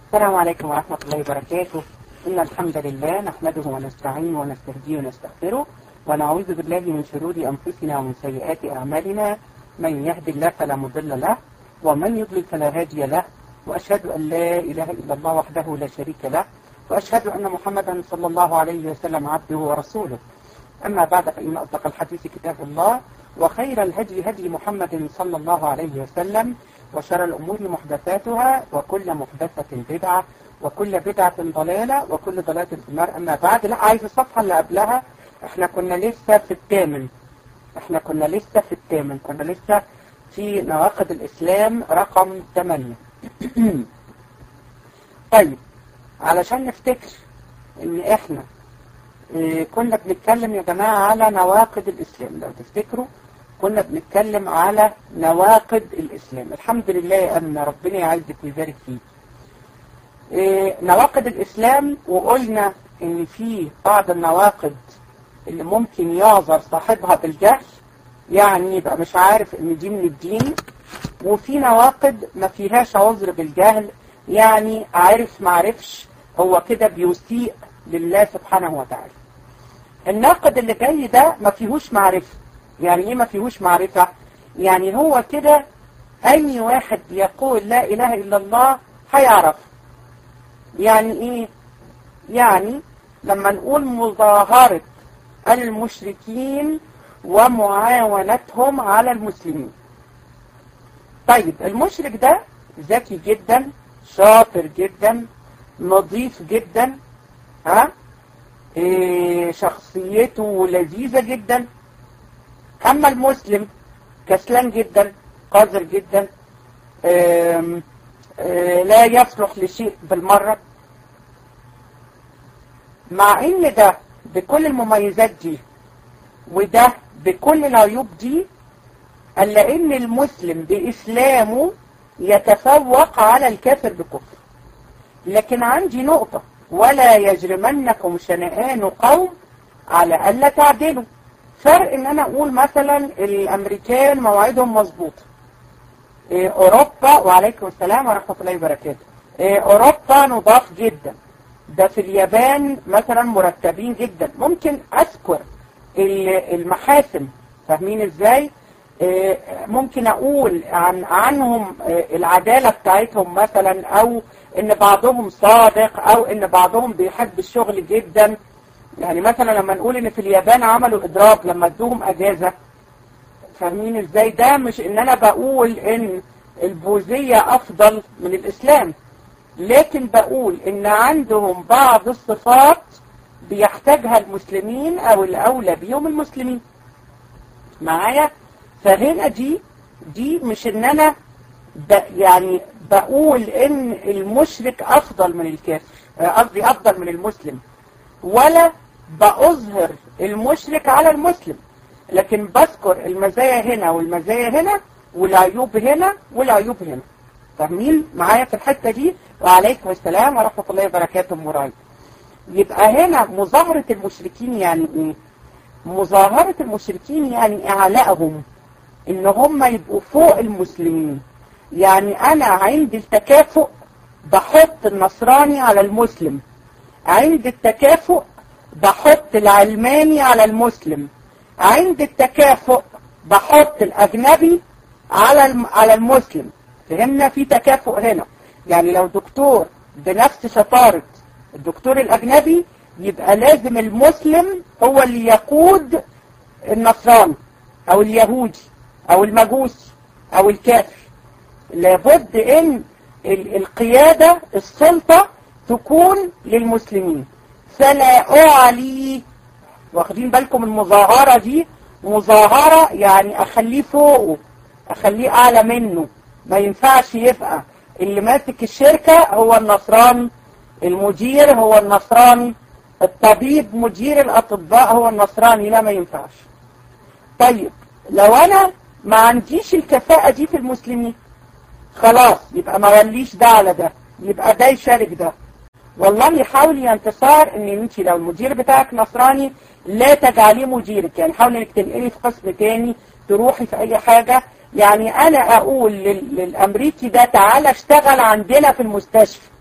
السلام عليكم ورحمة الله وبركاته إن الحمد لله نحمده ونستعينه ونستهديه ونستغفره ونعوذ بالله من شرور أنفسنا ومن سيئات أعمالنا من يهد الله فلا مضل له ومن يضلل فلا هادي له وأشهد أن لا إله إلا الله وحده لا شريك له وأشهد أن محمدا صلى الله عليه وسلم عبده ورسوله أما بعد فإن أصدق الحديث كتاب الله وخير الهدي هدي محمد صلى الله عليه وسلم وشر الأمور محدثاتها وكل محدثة بدعة وكل بدعة ضلالة وكل ضلالة في النار أما بعد لا عايز الصفحة اللي قبلها احنا كنا لسه في الثامن احنا كنا لسه في الثامن كنا لسه في نواقض الإسلام رقم 8 طيب علشان نفتكر ان احنا اه كنا بنتكلم يا جماعة على نواقض الإسلام لو تفتكروا كنا بنتكلم على نواقض الإسلام الحمد لله أن ربنا يعزك ويبارك فيك اه نواقض الإسلام وقلنا ان في بعض النواقض اللي ممكن يعذر صاحبها بالجهل يعني يبقى مش عارف ان دي من الدين وفي نواقض ما فيهاش عذر بالجهل يعني عارف معرفش هو كده بيسيء لله سبحانه وتعالى الناقد اللي جاي ده ما فيهوش معرفة يعني ايه ما فيهوش معرفة يعني هو كده اي واحد يقول لا اله الا الله هيعرف يعني ايه يعني لما نقول مظاهرة المشركين ومعاونتهم على المسلمين طيب المشرك ده ذكي جدا شاطر جدا نظيف جدا ها إيه شخصيته لذيذة جدا أما المسلم كسلان جدا قذر جدا إيه إيه لا يصلح لشيء بالمرة مع ان ده بكل المميزات دي وده بكل العيوب دي الا ان المسلم باسلامه يتفوق على الكافر بكفر لكن عندي نقطة ولا يجرمنكم شنآن قوم على ألا تعدلوا فرق ان انا اقول مثلا الامريكان مواعيدهم مظبوطة إيه اوروبا وعليكم السلام ورحمة الله وبركاته إيه اوروبا نضاف جدا ده في اليابان مثلا مرتبين جدا ممكن اذكر المحاسن فاهمين ازاي إيه ممكن اقول عن عنهم العدالة بتاعتهم مثلا او ان بعضهم صادق او ان بعضهم بيحب الشغل جدا يعني مثلا لما نقول ان في اليابان عملوا اضراب لما ادوهم اجازة فاهمين ازاي ده مش ان انا بقول ان البوذية افضل من الاسلام لكن بقول ان عندهم بعض الصفات بيحتاجها المسلمين او الاولى بيهم المسلمين معايا فهنا دي دي مش ان انا يعني بقول ان المشرك افضل من الكافر قصدي افضل من المسلم ولا بأظهر المشرك على المسلم لكن بذكر المزايا هنا والمزايا هنا والعيوب هنا والعيوب هنا فاهمين معايا في الحتة دي وعليكم السلام ورحمة الله وبركاته مراي يبقى هنا مظاهرة المشركين يعني ايه مظاهرة المشركين يعني اعلائهم ان هم يبقوا فوق المسلمين يعني انا عند التكافؤ بحط النصراني على المسلم عند التكافؤ بحط العلماني على المسلم عند التكافؤ بحط الاجنبي على على المسلم فهمنا في تكافؤ هنا يعني لو دكتور بنفس شطارة الدكتور الاجنبي يبقى لازم المسلم هو اللي يقود النصراني او اليهودي او المجوسي او الكافر لابد ان القيادة السلطة تكون للمسلمين فلا اعلي واخدين بالكم المظاهرة دي مظاهرة يعني اخليه فوقه اخليه اعلى منه ما ينفعش يبقى اللي ماسك الشركة هو النصراني المدير هو النصراني الطبيب مدير الاطباء هو النصراني لا ما ينفعش طيب لو انا ما عنديش الكفاءة دي في المسلمين خلاص يبقى ما وليش ده على ده يبقى ده يشارك ده والله حاولي انتصار ان انت لو المدير بتاعك نصراني لا تجعليه مديرك يعني حاولي انك تنقلي في قسم تاني تروحي في اي حاجة يعني انا اقول لل... للامريكي ده تعالى اشتغل عندنا في المستشفى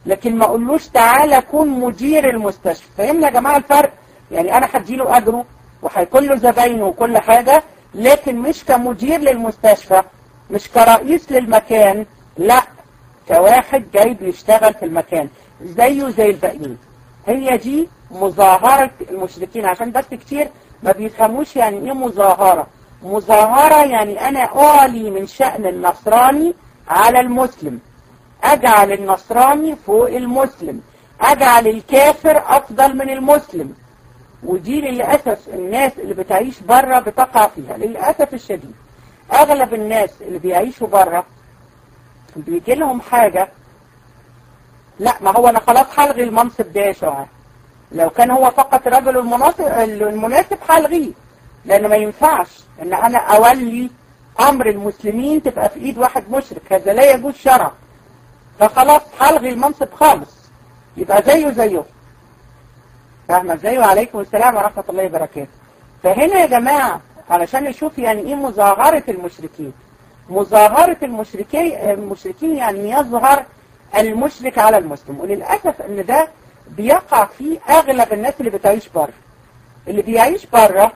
لكن ما اقولوش تعالى كون مدير المستشفى فهمنا يا جماعة الفرق يعني انا هديله اجره وهيكون له زباينه وكل حاجة لكن مش كمدير للمستشفى مش كرئيس للمكان لا كواحد جاي بيشتغل في المكان زيه زي الباقيين هي دي مظاهرة المشركين عشان بس كتير ما بيفهموش يعني ايه مظاهرة مظاهرة يعني انا اعلي من شأن النصراني على المسلم اجعل النصراني فوق المسلم اجعل الكافر افضل من المسلم ودي للأسف الناس اللي بتعيش بره بتقع فيها للأسف الشديد اغلب الناس اللي بيعيشوا بره بيجي لهم حاجة لا ما هو انا خلاص هلغي المنصب ده يا شعار لو كان هو فقط رجل المناسب المناسب هلغيه لان ما ينفعش ان انا اولي امر المسلمين تبقى في ايد واحد مشرك هذا لا يجوز شرعا فخلاص هلغي المنصب خالص يبقى زيه زيه فاهمة ازاي وعليكم السلام ورحمة الله وبركاته فهنا يا جماعة علشان نشوف يعني ايه مظاهرة المشركين مظاهرة المشركين المشركين يعني يظهر المشرك على المسلم وللأسف ان ده بيقع فيه اغلب الناس اللي بتعيش بره اللي بيعيش بره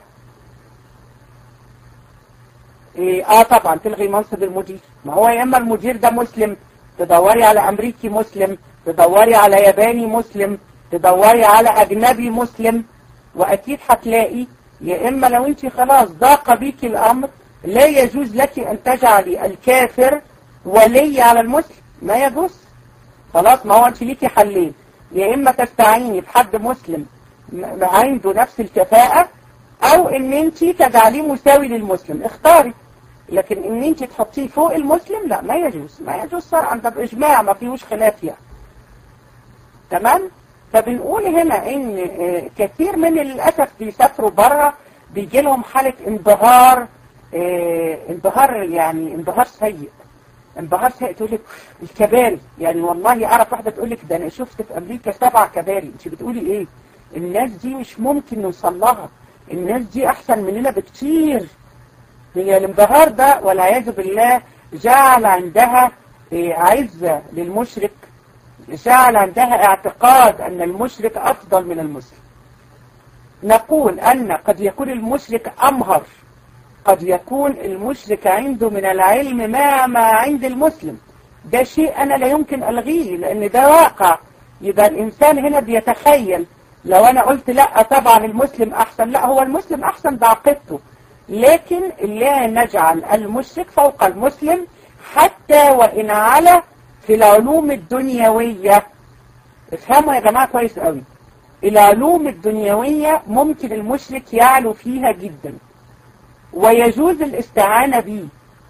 إيه اه طبعا تلغي منصب المدير ما هو يا اما المدير ده مسلم تدوري على امريكي مسلم تدوري على ياباني مسلم تدوري على اجنبي مسلم واكيد هتلاقي يا اما لو انت خلاص ضاق بيك الامر لا يجوز لك ان تجعلي الكافر ولي على المسلم ما يجوز خلاص ما هو انت ليكي حلين يا اما تستعيني بحد مسلم عنده نفس الكفاءة او ان انت تجعليه مساوي للمسلم اختاري لكن ان انت تحطيه فوق المسلم لا ما يجوز ما يجوز شرعا ده باجماع ما فيهوش خلاف يعني تمام فبنقول هنا ان كثير من للاسف بيسافروا بره بيجي لهم حالة انبهار اه انبهار يعني انبهار سيء انبهار سيء تقول لك الكباري يعني والله اعرف واحدة تقول لك ده انا شفت في امريكا سبع كباري انت بتقولي ايه الناس دي مش ممكن نوصل لها الناس دي احسن مننا بكتير هي الانبهار ده والعياذ بالله جعل عندها اه عزة للمشرك جعل عندها اعتقاد ان المشرك افضل من المسلم نقول ان قد يكون المشرك امهر قد يكون المشرك عنده من العلم ما ما عند المسلم ده شيء انا لا يمكن الغيه لان ده واقع يبقى الانسان هنا بيتخيل لو انا قلت لا طبعا المسلم احسن لا هو المسلم احسن بعقيدته لكن لا نجعل المشرك فوق المسلم حتى وان على في العلوم الدنيوية افهموا يا جماعة كويس قوي العلوم الدنيوية ممكن المشرك يعلو فيها جدا ويجوز الاستعانة به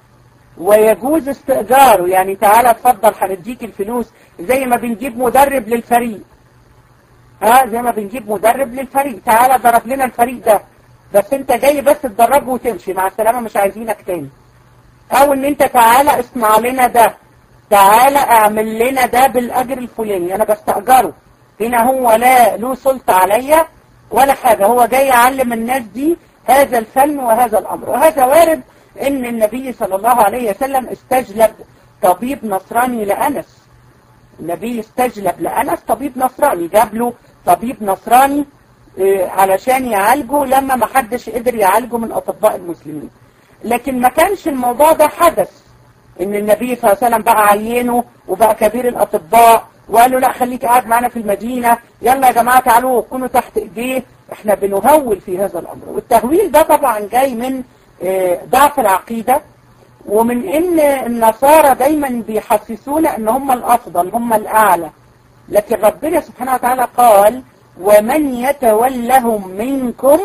ويجوز استئجاره يعني تعالى اتفضل هنديك الفلوس زي ما بنجيب مدرب للفريق ها زي ما بنجيب مدرب للفريق تعالى ضرب لنا الفريق ده بس انت جاي بس تدربه وتمشي مع السلامة مش عايزينك تاني او ان انت تعالى اصنع لنا ده تعالى اعمل لنا ده بالاجر الفلاني انا بستأجره هنا هو لا له سلطة عليا ولا حاجة هو جاي يعلم الناس دي هذا الفن وهذا الامر وهذا وارد ان النبي صلى الله عليه وسلم استجلب طبيب نصراني لأنس النبي استجلب لأنس طبيب نصراني جاب له طبيب نصراني علشان يعالجه لما ما حدش قدر يعالجه من أطباء المسلمين لكن ما كانش الموضوع ده حدث ان النبي صلى الله عليه وسلم بقى عينه وبقى كبير الاطباء وقال له لا خليك قاعد معانا في المدينة يلا يا جماعة تعالوا كونوا تحت ايديه احنا بنهول في هذا الامر والتهويل ده طبعا جاي من ضعف العقيدة ومن ان النصارى دايما بيحسسونا ان هم الافضل هم الاعلى لكن ربنا سبحانه وتعالى قال ومن يتولهم منكم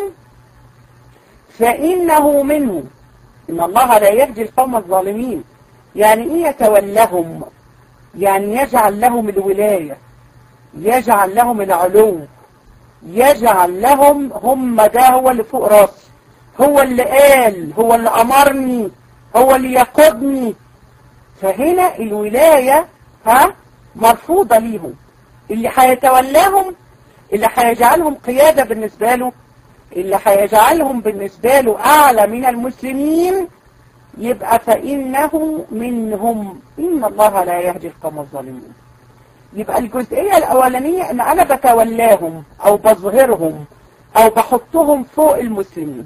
فإنه منه إن الله لا يهدي القوم الظالمين يعني إيه يتولهم يعني يجعل لهم الولاية يجعل لهم العلو يجعل لهم هم ده هو اللي فوق راسي هو اللي قال هو اللي أمرني هو اللي يقودني فهنا الولاية ها مرفوضة ليهم اللي هيتولاهم اللي هيجعلهم قيادة بالنسبة له اللي هيجعلهم بالنسبة له أعلى من المسلمين يبقى فإنه منهم إن الله لا يهدي القوم الظالمين يبقى الجزئية الأولانية إن أنا بتولاهم أو بظهرهم أو بحطهم فوق المسلمين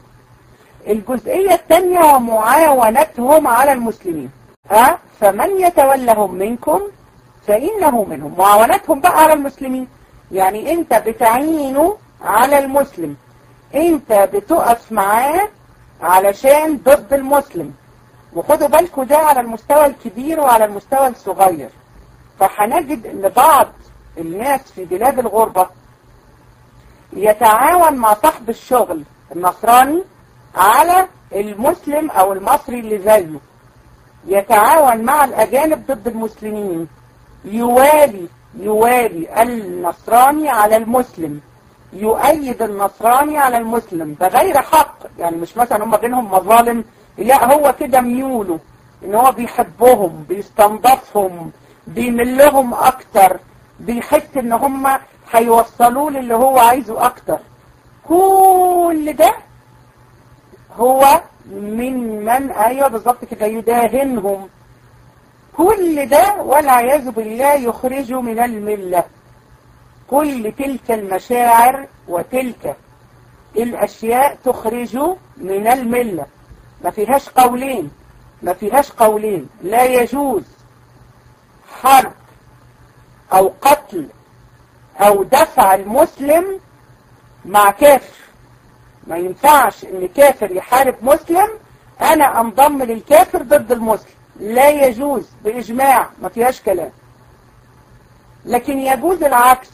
الجزئية الثانية ومعاونتهم على المسلمين أه؟ فمن يتولهم منكم فإنه منهم معاونتهم بقى على المسلمين يعني أنت بتعينه على المسلم أنت بتقف معاه علشان ضد المسلم وخدوا بالكم ده على المستوى الكبير وعلى المستوى الصغير فهنجد ان بعض الناس في بلاد الغربة يتعاون مع صاحب الشغل النصراني على المسلم او المصري اللي زيه يتعاون مع الاجانب ضد المسلمين يوالي يوالي النصراني على المسلم يؤيد النصراني على المسلم بغير حق يعني مش مثلا هم بينهم مظالم لا هو كده ميوله ان هو بيحبهم بيستنضفهم بيملهم اكتر بيحس ان هم هيوصلوه للي هو عايزه اكتر كل ده هو من من ايوه بالظبط كده يداهنهم كل ده والعياذ بالله يخرجه من المله كل تلك المشاعر وتلك الاشياء تخرجه من المله ما فيهاش قولين ما فيهاش قولين لا يجوز حرب او قتل او دفع المسلم مع كافر ما ينفعش ان كافر يحارب مسلم انا انضم للكافر ضد المسلم لا يجوز باجماع ما فيهاش كلام لكن يجوز العكس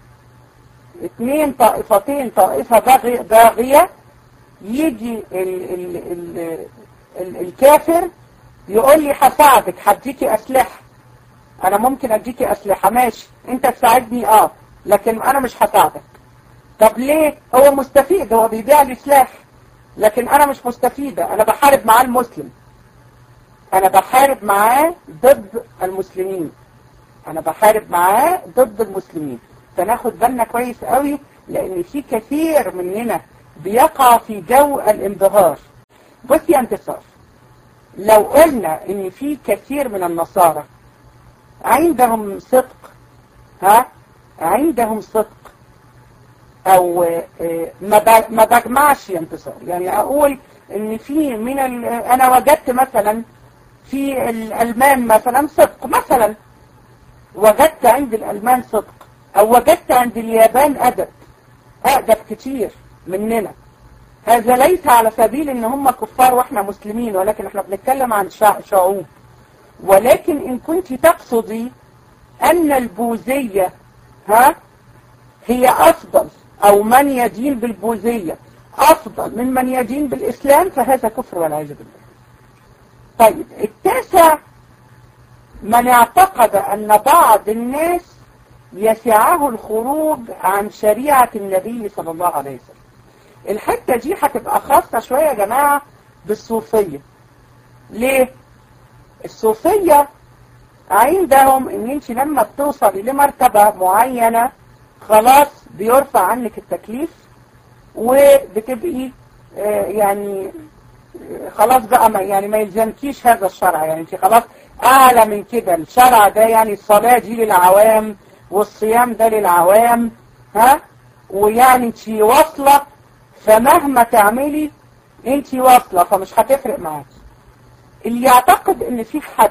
اثنين طائفتين طائفة باغية يجي ال ال ال ال الكافر يقول لي هساعدك هديكي اسلحه انا ممكن اديكي اسلحه ماشي انت تساعدني اه لكن انا مش هساعدك طب ليه هو مستفيد هو بيبيع لي سلاح لكن انا مش مستفيدة انا بحارب معاه المسلم انا بحارب معاه ضد المسلمين انا بحارب معاه ضد المسلمين فناخد بالنا كويس قوي لان في كثير مننا بيقع في جو الانبهار بص يا انتصار لو قلنا ان في كثير من النصارى عندهم صدق ها عندهم صدق او ما بجمعش يا انتصار يعني اقول ان في من انا وجدت مثلا في الالمان مثلا صدق مثلا وجدت عند الالمان صدق او وجدت عند اليابان ادب ادب كتير مننا هذا ليس على سبيل ان هم كفار واحنا مسلمين ولكن احنا بنتكلم عن شعوب ولكن ان كنت تقصدي ان البوذية ها هي افضل او من يدين بالبوذية افضل من من يدين بالاسلام فهذا كفر والعياذ بالله طيب التاسع من اعتقد ان بعض الناس يسعه الخروج عن شريعة النبي صلى الله عليه وسلم الحتة دي هتبقى خاصة شوية يا جماعة بالصوفية ليه؟ الصوفية عندهم ان انت لما بتوصلي لمرتبة معينة خلاص بيرفع عنك التكليف وبتبقي آه يعني خلاص بقى ما يعني ما يلزمكيش هذا الشرع يعني انت خلاص اعلى من كده الشرع ده يعني الصلاة دي للعوام والصيام ده للعوام ها ويعني انت واصلة فمهما تعملي انت واصلة فمش هتفرق معاكي اللي يعتقد ان في حد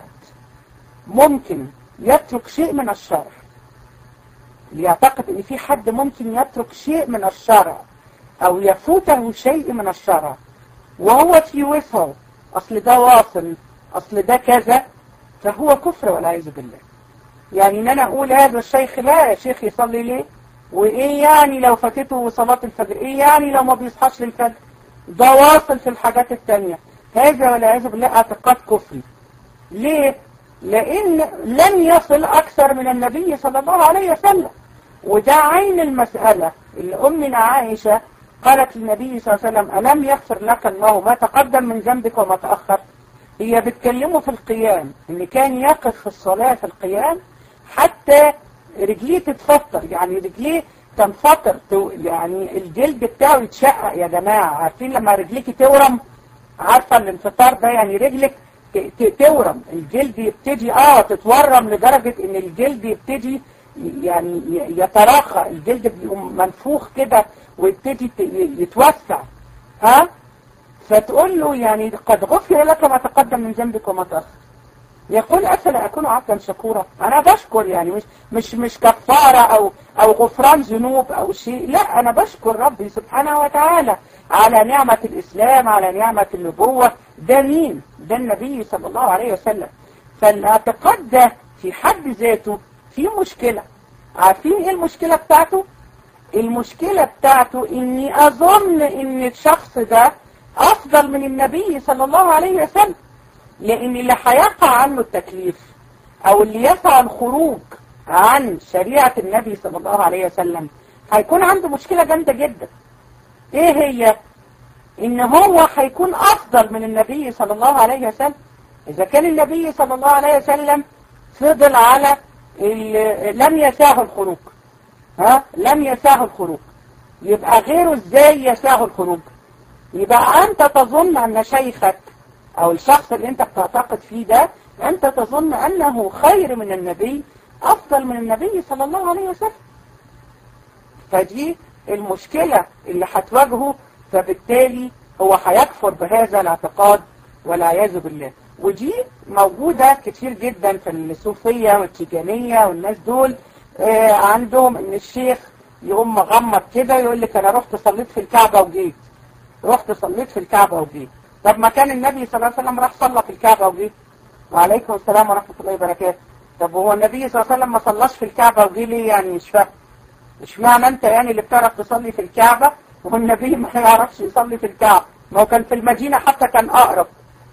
ممكن يترك شيء من الشرع اللي يعتقد ان في حد ممكن يترك شيء من الشرع او يفوته شيء من الشرع وهو في وسعه اصل ده واصل اصل ده كذا فهو كفر والعياذ بالله يعني ان انا اقول هذا الشيخ لا يا شيخ يصلي ليه وايه يعني لو فاتته صلاة الفجر ايه يعني لو ما بيصحاش للفجر ده واصل في الحاجات التانية هذا والعياذ بالله اعتقاد كفري ليه لان لم يصل اكثر من النبي صلى الله عليه وسلم وده عين المسألة اللي امنا عائشة قالت للنبي صلى الله عليه وسلم ألم يغفر لك الله ما تقدم من ذنبك وما تأخر هي بتكلمه في القيام ان كان يقف في الصلاة في القيام حتى رجليه تتفطر يعني رجليه تنفطر يعني الجلد بتاعه يتشقق يا جماعة عارفين لما رجليك تورم عارفة الانفطار ده يعني رجلك ت- ت- تورم الجلد يبتدي اه تتورم لدرجة ان الجلد يبتدي يعني ي- يتراخى الجلد بيقوم منفوخ كده ويبتدي ت- ي- يتوسع ها فتقول له يعني قد غفر لك ما تقدم من ذنبك وما تأخر يقول أفلا أكون عبدا شكورا أنا بشكر يعني مش مش مش كفارة أو أو غفران ذنوب أو شيء لا أنا بشكر ربي سبحانه وتعالى على نعمة الإسلام على نعمة النبوة ده مين؟ ده النبي صلى الله عليه وسلم فالاعتقاد ده في حد ذاته في مشكلة عارفين إيه المشكلة بتاعته؟ المشكلة بتاعته إني أظن إن الشخص ده أفضل من النبي صلى الله عليه وسلم لأن اللي هيقع عنه التكليف أو اللي يسعى الخروج عن شريعة النبي صلى الله عليه وسلم هيكون عنده مشكلة جامدة جدا إيه هي؟ إن هو هيكون أفضل من النبي صلى الله عليه وسلم إذا كان النبي صلى الله عليه وسلم فضل على ال- لم يساه الخروج ها لم يساه الخروج يبقى غيره ازاي يساه الخروج يبقى انت تظن ان شيخك او الشخص اللي انت بتعتقد فيه ده انت تظن انه خير من النبي افضل من النبي صلى الله عليه وسلم فدي المشكلة اللي هتواجهه فبالتالي هو هيكفر بهذا الاعتقاد والعياذ بالله ودي موجودة كتير جدا في الصوفية والتيجانية والناس دول آه عندهم ان الشيخ يقوم مغمض كده يقول لك انا رحت صليت في الكعبة وجيت رحت صليت في الكعبة وجيت طب ما كان النبي صلى الله عليه وسلم راح صلى في الكعبة وجيت وعليكم السلام ورحمة الله وبركاته طب هو النبي صلى الله عليه وسلم ما صلاش في الكعبة وجي ليه يعني مش فاهم مش معنى انت يعني اللي بتعرف تصلي في الكعبة والنبي ما يعرفش يصلي في الكعبة ما هو كان في المدينة حتى كان اقرب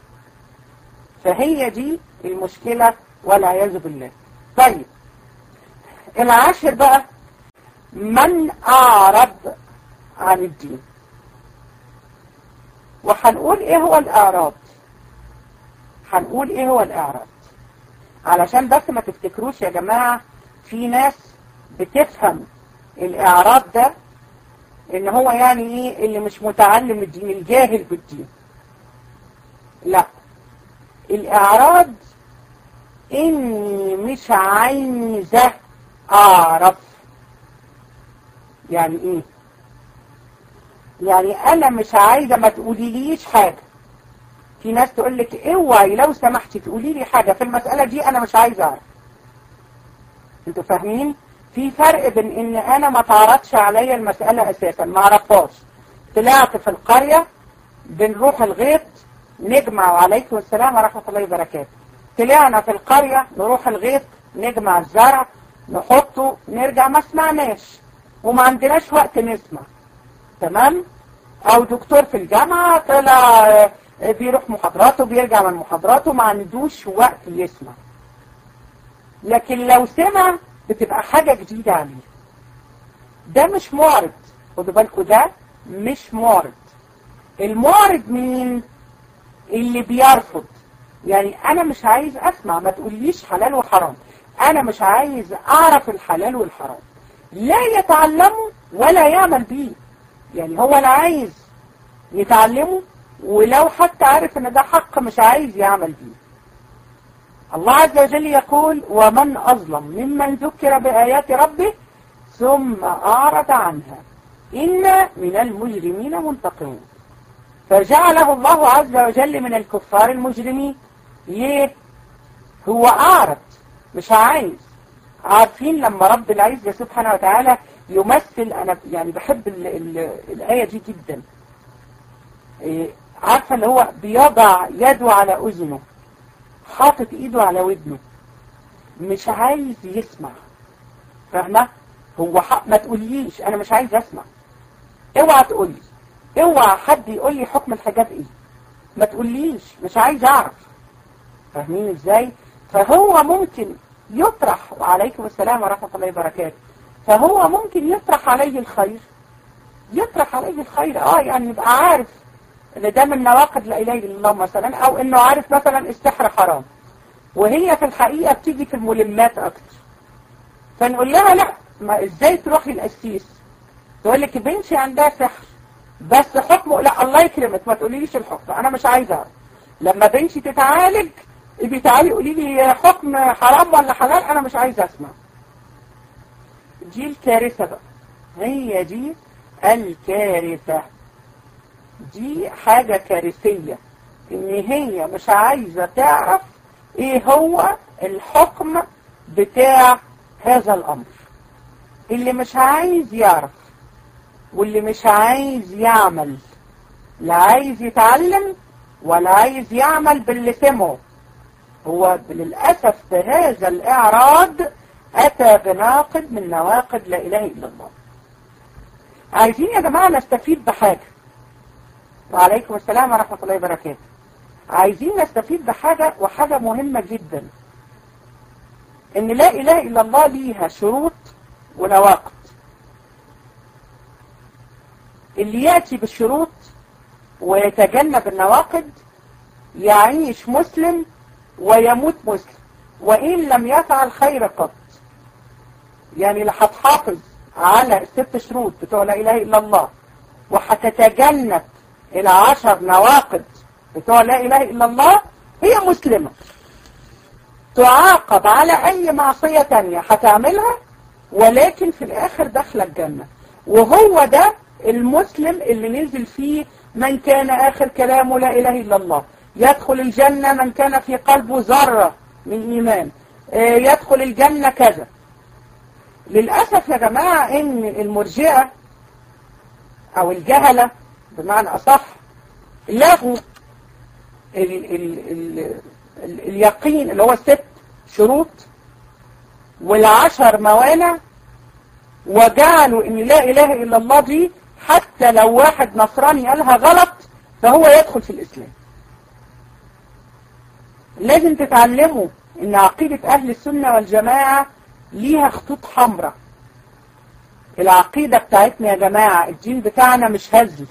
فهي دي المشكلة والعياذ بالله طيب العاشر بقى من أعرض عن الدين وهنقول ايه هو الإعراض هنقول ايه هو الإعراض علشان بس ما تفتكروش يا جماعة في ناس بتفهم الإعراض ده ان هو يعني ايه اللي مش متعلم الدين الجاهل بالدين لا الإعراض إني مش عايزة أعرف يعني إيه؟ يعني أنا مش عايزة ما تقوليليش حاجة في ناس تقول لك اوعي لو سمحتي تقولي لي حاجة في المسألة دي أنا مش عايزة أعرف انتوا فاهمين؟ في فرق بين إن أنا ما تعرضش عليا المسألة أساسا ما أعرفهاش طلعت في القرية بنروح الغيط نجمع وعليكم السلام ورحمة الله وبركاته طلعنا في القرية نروح الغيط نجمع الزرع نحطه نرجع ما سمعناش وما عندناش وقت نسمع تمام او دكتور في الجامعة طلع آه، بيروح محاضراته بيرجع من محاضراته ما عندوش وقت يسمع لكن لو سمع بتبقى حاجة جديدة عليه ده مش معرض خدوا بالكوا ده مش معرض المعرض مين اللي بيرفض يعني انا مش عايز اسمع ما تقوليش حلال وحرام انا مش عايز اعرف الحلال والحرام لا يتعلمه ولا يعمل بيه يعني هو لا عايز يتعلمه ولو حتى عارف ان ده حق مش عايز يعمل بيه الله عز وجل يقول ومن أظلم ممن ذكر بآيات ربه ثم أعرض عنها إنا من المجرمين منتقمون فجعله الله عز وجل من الكفار المجرمين ليه؟ هو أعرض مش عايز عارفين لما رب العزة سبحانه وتعالى يمثل أنا يعني بحب ال ال الآية دي جدا إيه، عارفة اللي هو بيضع يده على أذنه حاطط ايده على ودنه مش عايز يسمع فاهمة هو حق ما تقوليش انا مش عايز اسمع اوعى تقولي اوعى حد يقول لي حكم الحجاب ايه ما تقوليش مش عايز اعرف فاهمين ازاي فهو ممكن يطرح وعليكم السلام ورحمة الله وبركاته فهو ممكن يطرح عليه الخير يطرح عليه الخير اه يعني يبقى عارف ان ده من نواقض لا اله الا الله مثلا او انه عارف مثلا السحر حرام وهي في الحقيقة بتيجي في الملمات اكتر فنقول لها لا ما ازاي تروحي القسيس تقول لك بنتي عندها سحر بس حكمه لا الله يكرمك ما تقوليليش الحكم انا مش عايزه اعرف لما بنتي تتعالج ابي تعالي قولي لي حكم حرام ولا حلال انا مش عايز اسمع دي الكارثة بقى هي دي الكارثة دي حاجة كارثية ان هي مش عايزة تعرف ايه هو الحكم بتاع هذا الامر اللي مش عايز يعرف واللي مش عايز يعمل لا عايز يتعلم ولا عايز يعمل باللي سمعه هو للأسف بهذا الإعراض أتى بناقد من نواقد لا إله إلا الله عايزين يا جماعة نستفيد بحاجة وعليكم السلام ورحمة الله وبركاته عايزين نستفيد بحاجة وحاجة مهمة جدا إن لا إله إلا الله ليها شروط ونواقد اللي يأتي بالشروط ويتجنب النواقد يعيش مسلم ويموت مسلم وإن لم يفعل خير قط يعني لا هتحافظ على الست شروط بتوع لا إله إلا الله وهتتجنب العشر نواقد بتوع لا إله إلا الله هي مسلمة تعاقب على أي معصية تانية هتعملها ولكن في الآخر داخله الجنة وهو ده المسلم اللي نزل فيه من كان آخر كلامه لا إله إلا الله يدخل الجنة من كان في قلبه ذرة من إيمان يدخل الجنة كذا للأسف يا جماعة إن المرجئة أو الجهلة بمعنى أصح لغوا ال ال ال ال اليقين اللي هو الست شروط والعشر موانع وجعلوا إن لا إله إلا الله دي حتى لو واحد نصراني قالها غلط فهو يدخل في الإسلام لازم تتعلموا ان عقيدة اهل السنة والجماعة ليها خطوط حمراء العقيدة بتاعتنا يا جماعة الدين بتاعنا مش هزل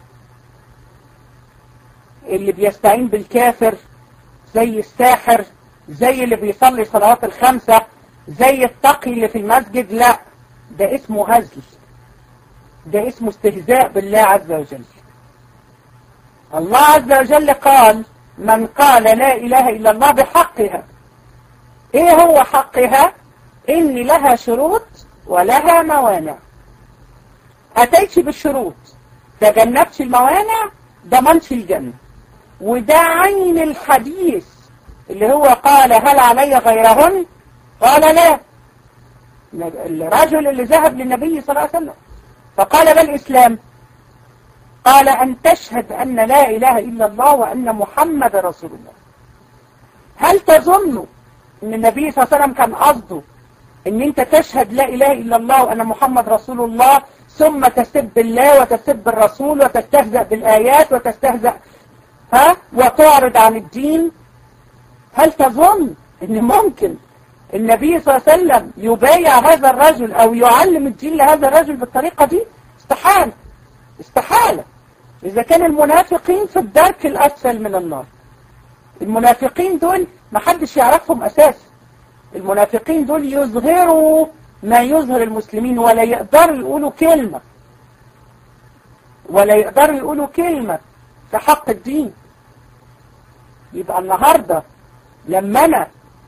اللي بيستعين بالكافر زي الساحر زي اللي بيصلي صلوات الخمسة زي التقي اللي في المسجد لا ده اسمه هزل ده اسمه استهزاء بالله عز وجل الله عز وجل قال من قال لا إله إلا الله بحقها إيه هو حقها إن لها شروط ولها موانع أتيت بالشروط تجنبت الموانع ضمنت الجنة وده عين الحديث اللي هو قال هل علي غيرهن قال لا الرجل اللي ذهب للنبي صلى الله عليه وسلم فقال ما الإسلام قال أن تشهد أن لا إله إلا الله وأن محمد رسول الله هل تظن أن النبي صلى الله عليه وسلم كان قصده أن أنت تشهد لا إله إلا الله وأن محمد رسول الله ثم تسب الله وتسب الرسول وتستهزأ بالآيات وتستهزأ ها وتعرض عن الدين هل تظن أن ممكن النبي صلى الله عليه وسلم يبايع هذا الرجل أو يعلم الدين لهذا الرجل بالطريقة دي استحالة استحالة إذا كان المنافقين في الدرك الأسفل من النار المنافقين دول ما حدش يعرفهم أساسا المنافقين دول يظهروا ما يظهر المسلمين ولا يقدروا يقولوا كلمة ولا يقدروا يقولوا كلمة في حق الدين يبقى النهاردة لما أنا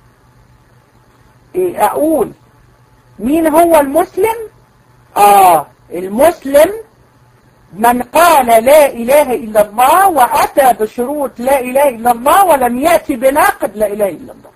أقول مين هو المسلم آه المسلم من قال لا إله إلا الله وأتى بشروط لا إله إلا الله ولم يأتي بناقد لا إله إلا الله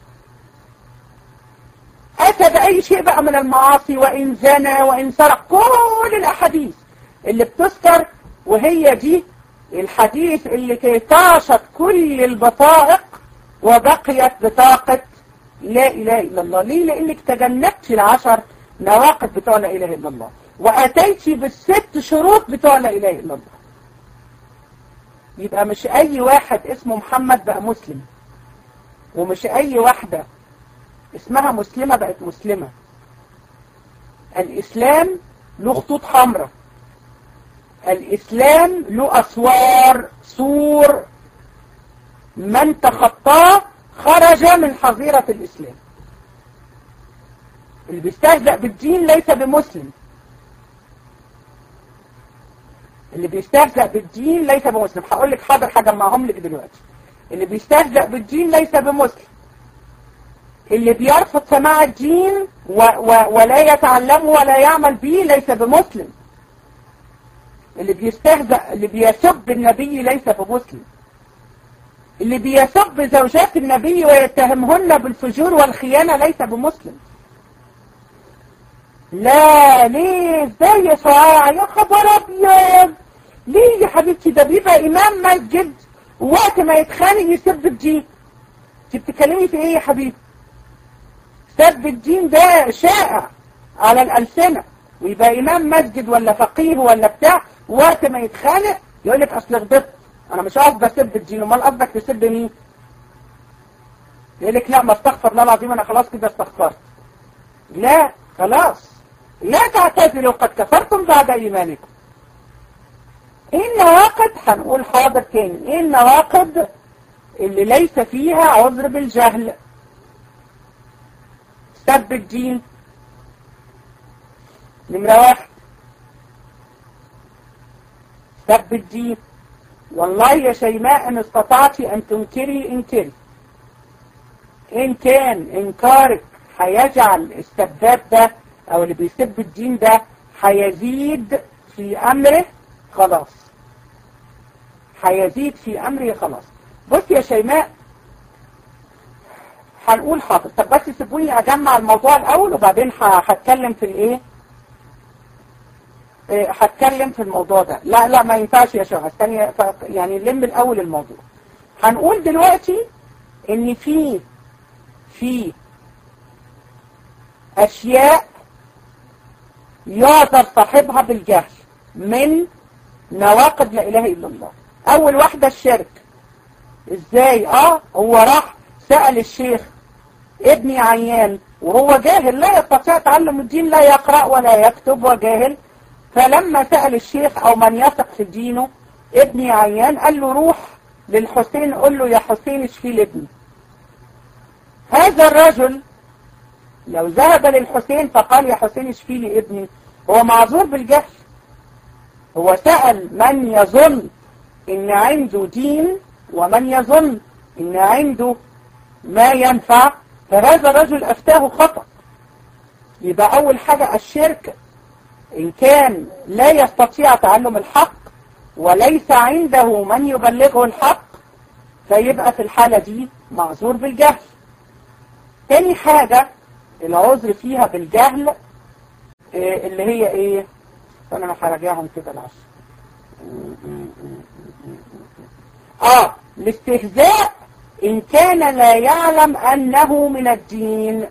أتى بأي شيء بقى من المعاصي وإن زنى وإن سرق كل الأحاديث اللي بتذكر وهي دي الحديث اللي طاشت كل البطائق وبقيت بطاقة لا إله إلا الله ليه لأنك تجنبت العشر نواقد بتوع لا إله إلا الله وأتيت بالست شروط بتوع لا إله إلا الله يبقى مش أي واحد اسمه محمد بقى مسلم ومش أي واحدة اسمها مسلمة بقت مسلمة الإسلام له خطوط حمراء الإسلام له أسوار سور من تخطاه خرج من حظيرة الإسلام اللي بيستهزأ بالدين ليس بمسلم اللي بيستهزأ بالدين ليس بمسلم هقول لك حاضر هجمعهم لك دلوقتي اللي بيستهزأ بالدين ليس بمسلم اللي بيرفض سماع الدين و و ولا يتعلمه ولا يعمل به ليس بمسلم اللي بيستهزأ اللي بيسب النبي ليس بمسلم اللي بيسب زوجات النبي ويتهمهن بالفجور والخيانة ليس بمسلم لا ليه ازاي يا شعاع يا خبر ابيض ليه يا حبيبتي ده بيبقى امام مسجد ووقت ما يتخانق يسب الدين انت بتتكلمي في ايه يا حبيبي سب الدين ده شائع على الألسنة ويبقى إمام مسجد ولا فقيه ولا بتاع وقت ما يتخانق يقول لك أصل غضبت أنا مش قصدي أسب الدين أمال قصدك تسب مين؟ يقول لك لا ما استغفر الله العظيم أنا خلاص كده استغفرت لا خلاص لا تعتذروا قد كفرتم بعد إيمانكم إيه النواقد هنقول حاضر تاني إيه النواقد اللي ليس فيها عذر بالجهل سب الدين نمرة واحد سب الدين والله يا شيماء ان استطعت ان تنكري انكري ان كان انكارك هيجعل السباب ده او اللي بيسب الدين ده هيزيد في امره خلاص هيزيد في امره خلاص بص يا شيماء هنقول حاضر طب بس سيبوني اجمع الموضوع الاول وبعدين هتكلم في الايه هتكلم في الموضوع ده لا لا ما ينفعش يا شهر ثانيه يعني نلم الاول الموضوع هنقول دلوقتي ان في في اشياء يعذر صاحبها بالجهل من نواقض لا اله الا الله اول واحده الشرك ازاي اه هو راح سأل الشيخ ابني عيان وهو جاهل لا يستطيع تعلم الدين لا يقرأ ولا يكتب وجاهل فلما سأل الشيخ او من يثق في دينه ابني عيان قال له روح للحسين قل له يا حسين اشفي لابني هذا الرجل لو ذهب للحسين فقال يا حسين اشفي لي ابني هو معذور بالجهل هو سأل من يظن ان عنده دين ومن يظن ان عنده ما ينفع فهذا الرجل أفتاه خطأ يبقى أول حاجة الشرك إن كان لا يستطيع تعلم الحق وليس عنده من يبلغه الحق فيبقى في الحالة دي معذور بالجهل تاني حاجة العذر فيها بالجهل إيه اللي هي ايه فانا هراجعهم كده العشر اه الاستهزاء إن كان لا يعلم أنه من الدين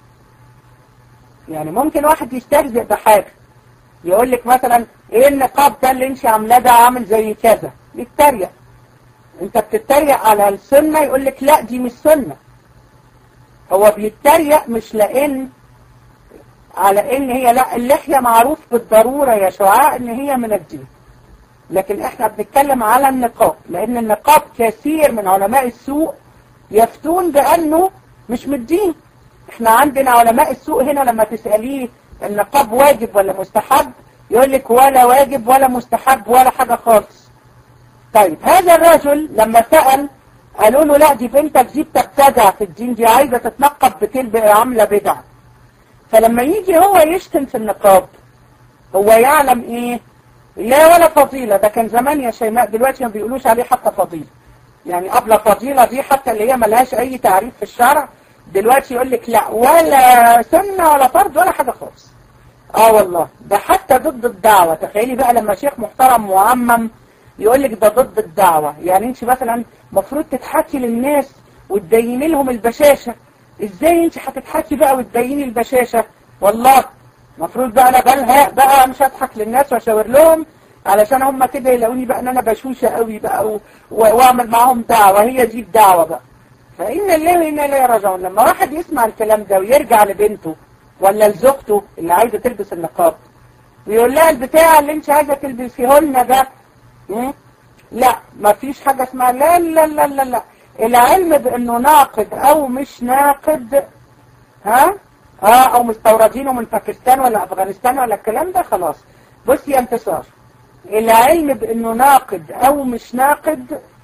يعني ممكن واحد يستهزئ بحاجة يقول لك مثلا ايه النقاب ده اللي انت عاملاه ده عامل زي كذا يتريق انت بتتريق على السنة يقول لك لا دي مش سنة هو بيتريق مش لان على ان هي لا اللحية معروف بالضرورة يا شعاع ان هي من الدين لكن احنا بنتكلم على النقاب لان النقاب كثير من علماء السوء يفتون بانه مش من الدين احنا عندنا علماء السوء هنا لما تسأليه النقاب واجب ولا مستحب يقول لك ولا واجب ولا مستحب ولا حاجة خالص طيب هذا الرجل لما سأل قالوا له لا دي بنتك دي بتبتدع في الدين دي عايزة تتنقب بكلب عاملة بدع فلما يجي هو يشتم في النقاب هو يعلم ايه لا ولا فضيلة ده كان زمان يا شيماء دلوقتي ما بيقولوش عليه حتى فضيلة يعني قبل فضيلة دي حتى اللي هي ملهاش اي تعريف في الشرع دلوقتي يقول لك لا ولا سنة ولا فرض ولا حاجة خالص اه والله ده حتى ضد الدعوة تخيلي بقى لما شيخ محترم معمم يقول لك ده ضد الدعوة يعني انت مثلا مفروض تتحكي للناس وتبيني لهم البشاشة ازاي انت هتتحكي بقى وتبيني البشاشة والله مفروض بقى انا بلها بقى مش هضحك للناس واشاور لهم علشان هم كده يلاقوني بقى ان انا بشوشة قوي بقى و... واعمل معاهم دعوة هي دي الدعوة بقى فإن الله وإنا إليه راجعون لما واحد يسمع الكلام ده ويرجع لبنته ولا لزوجته اللي عايزة تلبس النقاب ويقول لها البتاع اللي انت عايزة تلبسيه لنا ده م? لا ما فيش حاجة اسمها لا لا لا لا لا العلم بانه ناقد او مش ناقد ها اه او مستوردينه من باكستان ولا افغانستان ولا الكلام ده خلاص بص يا انتصار العلم بانه ناقد او مش ناقد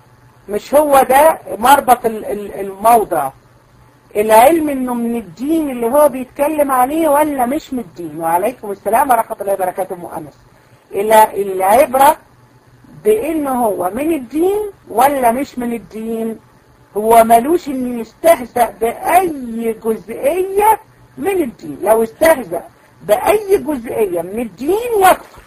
مش هو ده مربط الموضع العلم انه من الدين اللي هو بيتكلم عليه ولا مش من الدين وعليكم السلام ورحمة الله وبركاته مؤنس العبرة بانه هو من الدين ولا مش من الدين هو ملوش ان يستهزأ بأي جزئية من الدين لو استهزأ بأي جزئية من الدين يكفر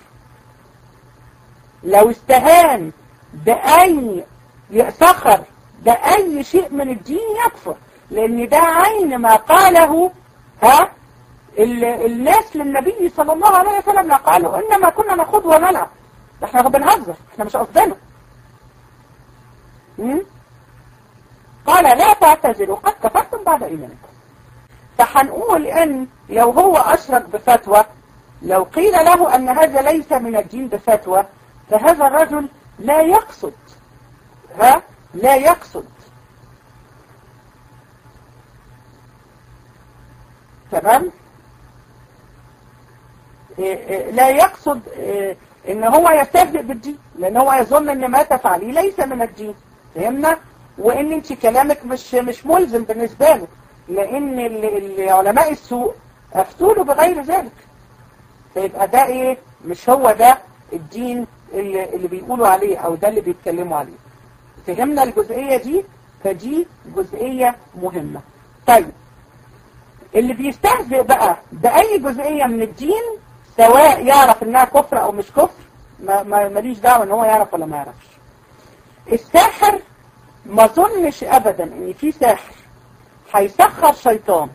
لو استهان بأي سخر بأي شيء من الدين يكفر لأن ده عين ما قاله ها الناس للنبي صلى الله عليه وسلم قالوا إنما كنا نخوض ونلعب احنا بنهزر احنا مش قصدنا قال لا تعتذروا قد كفرتم بعد إيمانكم فهنقول ان لو هو اشرك بفتوى لو قيل له ان هذا ليس من الدين بفتوى فهذا الرجل لا يقصد ها لا يقصد تمام لا يقصد ان هو يستهزئ بالدين لان هو يظن ان ما تفعليه ليس من الدين فهمنا وان انت كلامك مش مش ملزم بالنسبه له لان علماء السوء افتوا له بغير ذلك فيبقى ده ايه مش هو ده الدين اللي, اللي بيقولوا عليه او ده اللي بيتكلموا عليه فهمنا الجزئية دي فدي جزئية مهمة طيب اللي بيستهزئ بقى بأي جزئية من الدين سواء يعرف انها كفر او مش كفر ما ماليش دعوة ان هو يعرف ولا ما يعرفش الساحر ما ظنش ابدا ان في ساحر هيسخر شيطان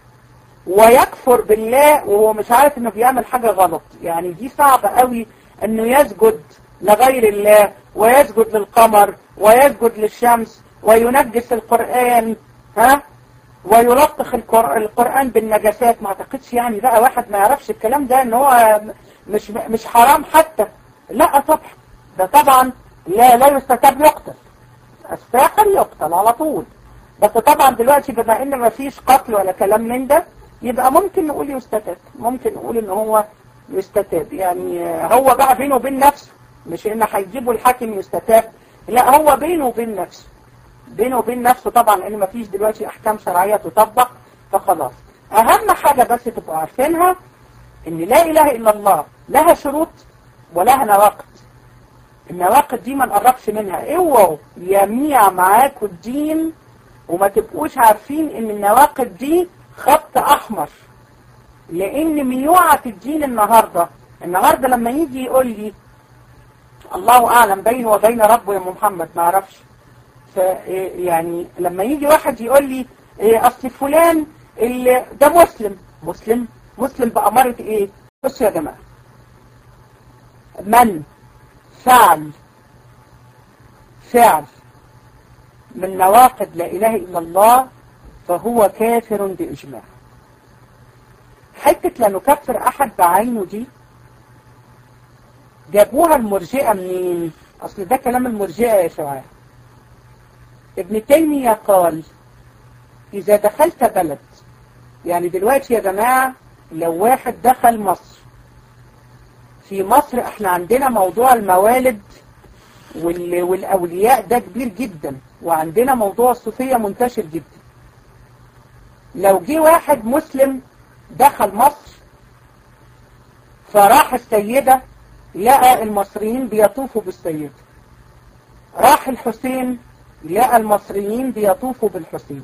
ويكفر بالله وهو مش عارف انه بيعمل حاجة غلط يعني دي صعبة قوي انه يسجد لغير الله ويسجد للقمر ويسجد للشمس وينجس القرآن ها ويلطخ القرآن بالنجاسات ما اعتقدش يعني بقى واحد ما يعرفش الكلام ده ان هو مش مش حرام حتى لا طبعا ده طبعا لا لا يستتاب يقتل الساحر يقتل على طول بس طبعا دلوقتي بما ان ما فيش قتل ولا كلام من ده يبقى ممكن نقول يستتاب ممكن نقول ان هو يستتاب يعني هو بقى بينه وبين نفسه مش ان هيجيبوا الحاكم يستتاب لا هو بينه وبين نفسه بينه وبين نفسه طبعا لان ما فيش دلوقتي احكام شرعية تطبق فخلاص اهم حاجة بس تبقوا عارفينها ان لا اله الا الله لها شروط ولها نواقض النواقض دي ما نقربش منها اوعوا يميع معاكم الدين وما تبقوش عارفين ان النواقض دي خط احمر لان ميوعة الدين النهاردة النهاردة لما يجي يقول لي الله اعلم بينه وبين ربه يا محمد ما اعرفش يعني لما يجي واحد يقول لي إيه اصل فلان اللي ده مسلم مسلم مسلم بأمارة ايه بصوا يا جماعة من فعل فعل من نواقض لا اله الا الله فهو كافر بإجماع حتة لا نكفر أحد بعينه دي جابوها المرجئة منين أصل ده كلام المرجئة يا شباب ابن تيمية قال إذا دخلت بلد يعني دلوقتي يا جماعة لو واحد دخل مصر في مصر احنا عندنا موضوع الموالد والأولياء ده كبير جدا وعندنا موضوع الصوفية منتشر جدا لو جه واحد مسلم دخل مصر فراح السيدة لقى المصريين بيطوفوا بالسيدة راح الحسين لقى المصريين بيطوفوا بالحسين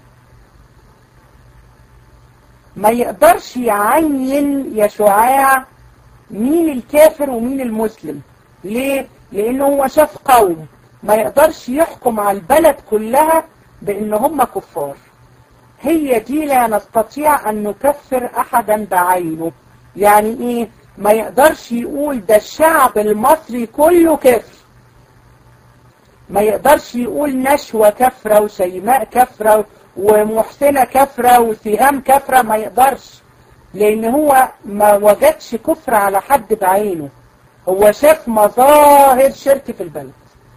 ما يقدرش يعين يا شعاع مين الكافر ومين المسلم ليه؟ لانه هو شاف قوم ما يقدرش يحكم على البلد كلها بان هم كفار هي دي لا نستطيع أن نكفر أحدا بعينه يعني إيه ما يقدرش يقول ده الشعب المصري كله كفر ما يقدرش يقول نشوة كفرة وشيماء كفرة ومحسنة كفرة وسهام كفرة ما يقدرش لأن هو ما وجدش كفر على حد بعينه هو شاف مظاهر شرك في البلد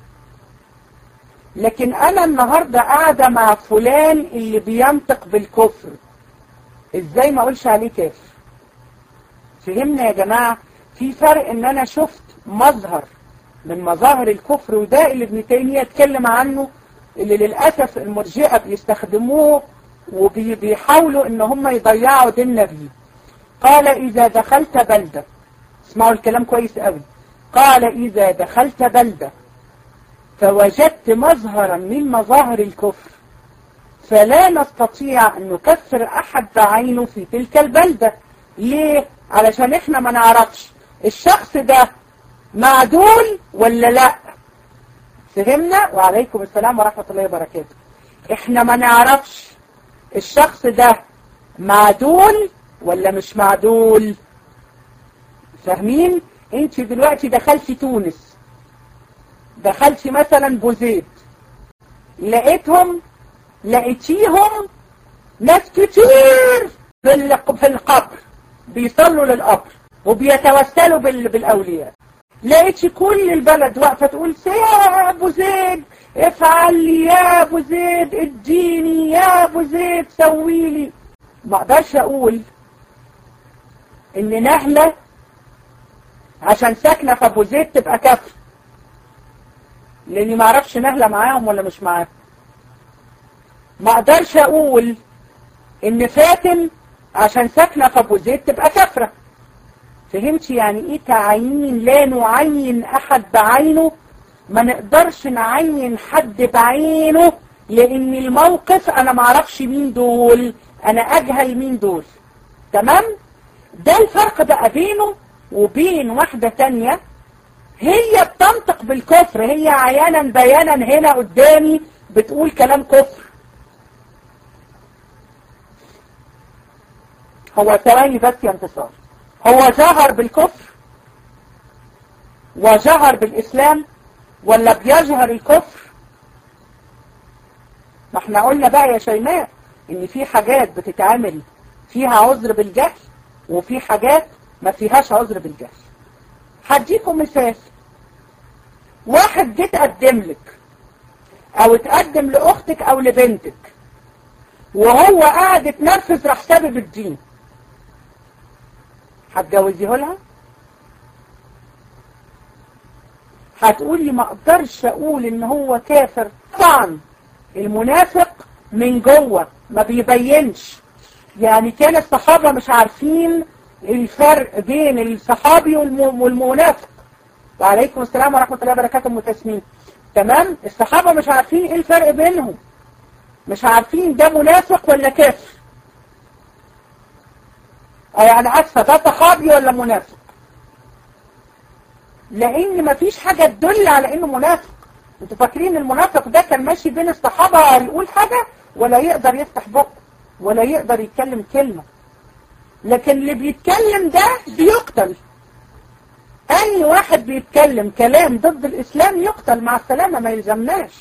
لكن انا النهاردة قاعدة مع فلان اللي بينطق بالكفر ازاي ما اقولش عليه كافر فهمنا يا جماعة في فرق ان انا شفت مظهر من مظاهر الكفر وده اللي ابن تيمية اتكلم عنه اللي للأسف المرجئة بيستخدموه وبيحاولوا ان هم يضيعوا ديننا بيه قال إذا دخلت بلدة اسمعوا الكلام كويس قوي قال إذا دخلت بلدة فوجدت مظهرا من مظاهر الكفر فلا نستطيع أن نكفر أحد بعينه في تلك البلدة ليه؟ علشان احنا ما نعرفش الشخص ده معدول ولا لا فهمنا وعليكم السلام ورحمة الله وبركاته احنا ما نعرفش الشخص ده معدول ولا مش معدول فاهمين انت دلوقتي دخلتي تونس دخلتي مثلا بوزيد لقيتهم لقيتيهم ناس كتير في القبر بيصلوا للقبر وبيتوسلوا بالاولياء لقيتش كل البلد واقفه تقول يا ابو زيد افعل لي يا ابو زيد اديني يا ابو زيد سوي لي ما اقدرش اقول ان نهله عشان ساكنه في ابو زيد تبقى كفر لاني ما اعرفش نهله معاهم ولا مش معاهم ما اقدرش اقول ان فاتن عشان ساكنه في ابو زيد تبقى كفره فهمت يعني ايه تعيين لا نعين احد بعينه ما نقدرش نعين حد بعينه لان الموقف انا ما اعرفش مين دول انا اجهل مين دول تمام ده الفرق بقى بينه وبين واحدة تانية هي بتنطق بالكفر هي عيانا بيانا هنا قدامي بتقول كلام كفر هو ثواني بس يا انتصار هو جهر بالكفر وجهر بالإسلام ولا بيجهر الكفر ما احنا قلنا بقى يا شيماء ان في حاجات بتتعمل فيها عذر بالجهل وفي حاجات ما فيهاش عذر بالجهل هديكم مثال واحد جه تقدم لك او تقدم لاختك او لبنتك وهو قاعد يتنرفز راح سابب الدين هتجوزيه لها هتقولي ما اقدرش اقول ان هو كافر طبعا المنافق من جوه ما بيبينش يعني كان الصحابة مش عارفين الفرق بين الصحابي والمنافق وعليكم السلام ورحمة الله وبركاته متسمين تمام الصحابة مش عارفين ايه الفرق بينهم مش عارفين ده منافق ولا كافر يعني عارفة ده صحابي ولا منافق لان مفيش حاجة تدل على انه منافق انتوا فاكرين المنافق ده كان ماشي بين الصحابة يقول حاجة ولا يقدر يفتح بقه ولا يقدر يتكلم كلمة لكن اللي بيتكلم ده بيقتل اي واحد بيتكلم كلام ضد الاسلام يقتل مع السلامة ما يلزمناش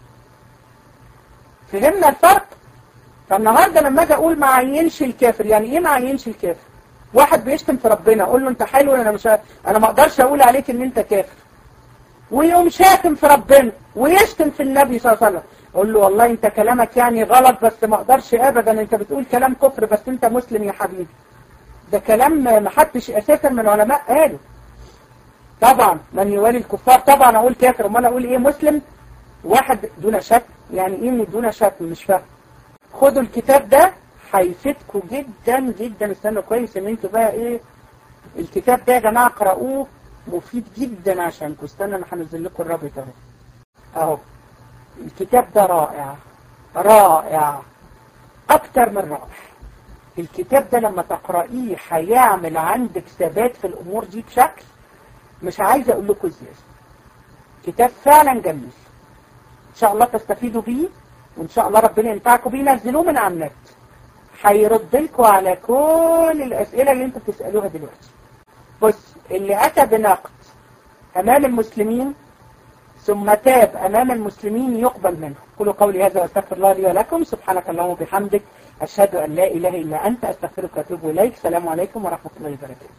فهمنا الفرق فالنهاردة لما اجي اقول ما عينش الكافر يعني ايه ما عينش الكافر واحد بيشتم في ربنا اقول له انت حلو انا مش انا ما اقدرش اقول عليك ان انت كافر ويقوم شاتم في ربنا ويشتم في النبي صلى الله عليه وسلم اقول له والله انت كلامك يعني غلط بس ما اقدرش ابدا انت بتقول كلام كفر بس انت مسلم يا حبيبي ده كلام ما حدش اساسا من العلماء قاله طبعا من يوالي الكفار طبعا اقول كافر امال اقول ايه مسلم واحد دون شك يعني ايه من دون شك مش فاهم خدوا الكتاب ده هيفيدكم جدا جدا استنوا كويس ان انتوا بقى ايه الكتاب ده يا جماعه اقرأوه مفيد جدا عشانكم استنى انا هنزل لكم الرابط اهو اهو الكتاب ده رائع رائع اكتر من رائع الكتاب ده لما تقرأيه هيعمل عندك ثبات في الامور دي بشكل مش عايز اقول لكم ازاي كتاب فعلا جميل ان شاء الله تستفيدوا بيه وان شاء الله ربنا ينفعكم بيه نزلوه من على النت هيرد لكم على كل الاسئله اللي انتوا بتسالوها دلوقتي بص اللي اتى بنقد امام المسلمين ثم تاب امام المسلمين يقبل منه قولوا قولي هذا واستغفر الله لي ولكم سبحانك اللهم وبحمدك اشهد ان لا اله الا انت استغفرك واتوب اليك السلام عليكم ورحمه الله وبركاته